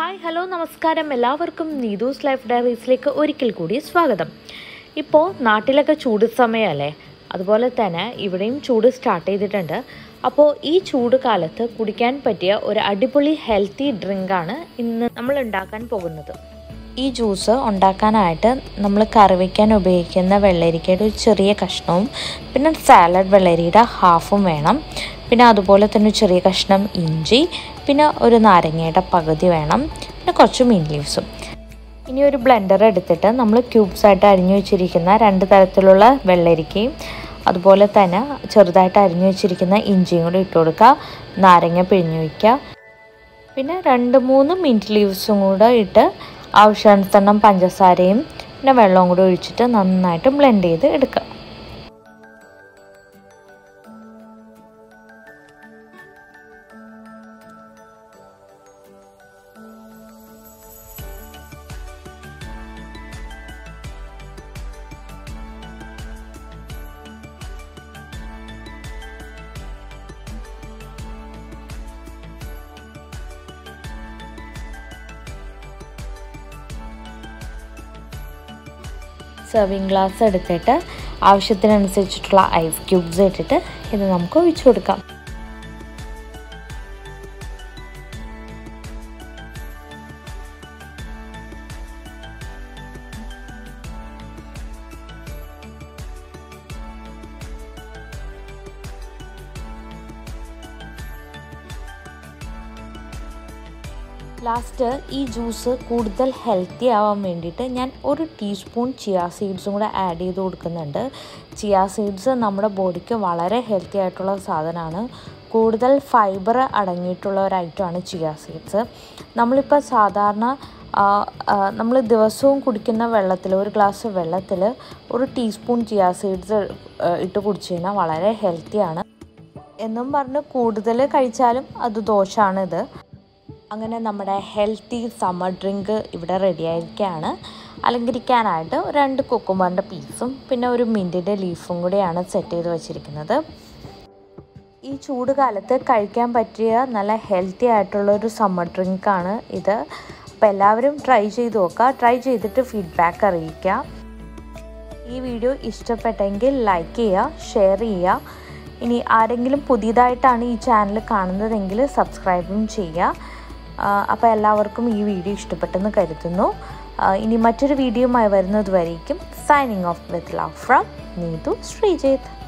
hi hello നമസ്കാരം എല്ലാവർക്കും നീതൂസ് life ഡയറീസിലേക്ക് ഒരിക്കൽ കൂടി സ്വാഗതം ഇപ്പോൾ നാട്ടിലൊക്കെ ചൂട് സമയമല്ലേ അതുപോലെ തന്നെ ഇവിടെയും ചൂട് സ്റ്റാർട്ട് ചെയ്തിട്ടുണ്ട് അപ്പോൾ ഈ ചൂട് കാലത്ത് കുടിക്കാൻ പറ്റിയ ഒരു അടിപൊളി ഹെൽത്തി ഡ്രിങ്കാണ് ഇന്ന് നമ്മൾ ഉണ്ടാക്കാൻ പോകുന്നത് ഈ ജ്യൂസ് ഉണ്ടാക്കാനായിട്ട് നമ്മൾ കറി വയ്ക്കാൻ ഉപയോഗിക്കുന്ന വെള്ളരിക്കയുടെ ഒരു ചെറിയ കഷ്ണവും പിന്നെ സാലഡ് വെള്ളരിയുടെ ഹാഫും വേണം പിന്നെ അതുപോലെ തന്നെ ഒരു ചെറിയ കഷ്ണം ഇഞ്ചി പിന്നെ ഒരു നാരങ്ങയുടെ പകുതി വേണം പിന്നെ കുറച്ച് മീൻ ലീവ്സും ഇനി ഒരു ബ്ലെൻഡർ എടുത്തിട്ട് നമ്മൾ ക്യൂബ്സ് ആയിട്ട് അരിഞ്ഞു വെച്ചിരിക്കുന്ന രണ്ട് തരത്തിലുള്ള വെള്ളരിക്കയും അതുപോലെ തന്നെ ചെറുതായിട്ട് അരിഞ്ഞു വെച്ചിരിക്കുന്ന ഇഞ്ചിയും കൂടി ഇട്ട് കൊടുക്കുക നാരങ്ങ പിഴിഞ്ഞു വയ്ക്കുക പിന്നെ രണ്ട് മൂന്ന് മിൻറ്റ് ലീവ്സും കൂടെ ഇട്ട് ആവശ്യാനുസരണം പഞ്ചസാരയും പിന്നെ വെള്ളവും കൂടി ഒഴിച്ചിട്ട് നന്നായിട്ട് ബ്ലെൻഡ് ചെയ്ത് എടുക്കുക സെർവിങ് ഗ്ലാസ് എടുത്തിട്ട് ആവശ്യത്തിനനുസരിച്ചിട്ടുള്ള ഐസ് ക്യൂബ്സ് ഇട്ടിട്ട് ഇത് നമുക്ക് ഒഴിച്ചു കൊടുക്കാം ലാസ്റ്റ് ഈ ജ്യൂസ് കൂടുതൽ ഹെൽത്തി ആവാൻ വേണ്ടിയിട്ട് ഞാൻ ഒരു ടീസ്പൂൺ ചിയാ സീഡ്സും കൂടെ ആഡ് ചെയ്ത് കൊടുക്കുന്നുണ്ട് ചിയാ സീഡ്സ് നമ്മുടെ ബോഡിക്ക് വളരെ ഹെൽത്തി ആയിട്ടുള്ള സാധനമാണ് കൂടുതൽ ഫൈബർ അടങ്ങിയിട്ടുള്ള ഒരു ഐറ്റമാണ് ചിയാ സീഡ്സ് നമ്മളിപ്പോൾ സാധാരണ നമ്മൾ ദിവസവും കുടിക്കുന്ന വെള്ളത്തിൽ ഒരു ഗ്ലാസ് വെള്ളത്തിൽ ഒരു ടീസ്പൂൺ ചിയാ സീഡ്സ് ഇട്ട് കുടിച്ചു കഴിഞ്ഞാൽ വളരെ ഹെൽത്തിയാണ് എന്നും പറഞ്ഞ് കൂടുതൽ കഴിച്ചാലും അത് ദോഷമാണിത് അങ്ങനെ നമ്മുടെ ഹെൽത്തി സമ്മർ ഡ്രിങ്ക് ഇവിടെ റെഡി ആയിരിക്കുകയാണ് അലങ്കരിക്കാനായിട്ട് രണ്ട് കുക്കുമ്പറിൻ്റെ പീസും പിന്നെ ഒരു മിൻറ്റിൻ്റെ ലീഫും കൂടിയാണ് സെറ്റ് ചെയ്ത് വെച്ചിരിക്കുന്നത് ഈ ചൂട് കാലത്ത് കഴിക്കാൻ പറ്റിയ നല്ല ഹെൽത്തി ആയിട്ടുള്ള ഒരു സമ്മർ ഡ്രിങ്കാണ് ഇത് അപ്പോൾ എല്ലാവരും ട്രൈ ചെയ്ത് നോക്കുക ട്രൈ ചെയ്തിട്ട് ഫീഡ്ബാക്ക് അറിയിക്കുക ഈ വീഡിയോ ഇഷ്ടപ്പെട്ടെങ്കിൽ ലൈക്ക് ചെയ്യുക ഷെയർ ചെയ്യുക ഇനി ആരെങ്കിലും പുതിയതായിട്ടാണ് ഈ ചാനൽ കാണുന്നതെങ്കിൽ സബ്സ്ക്രൈബും ചെയ്യുക അപ്പോൾ എല്ലാവർക്കും ഈ വീഡിയോ ഇഷ്ടപ്പെട്ടെന്ന് കരുതുന്നു ഇനി മറ്റൊരു വീഡിയോയുമായി വരുന്നത് വരേക്കും signing off with love from Neethu Sreejith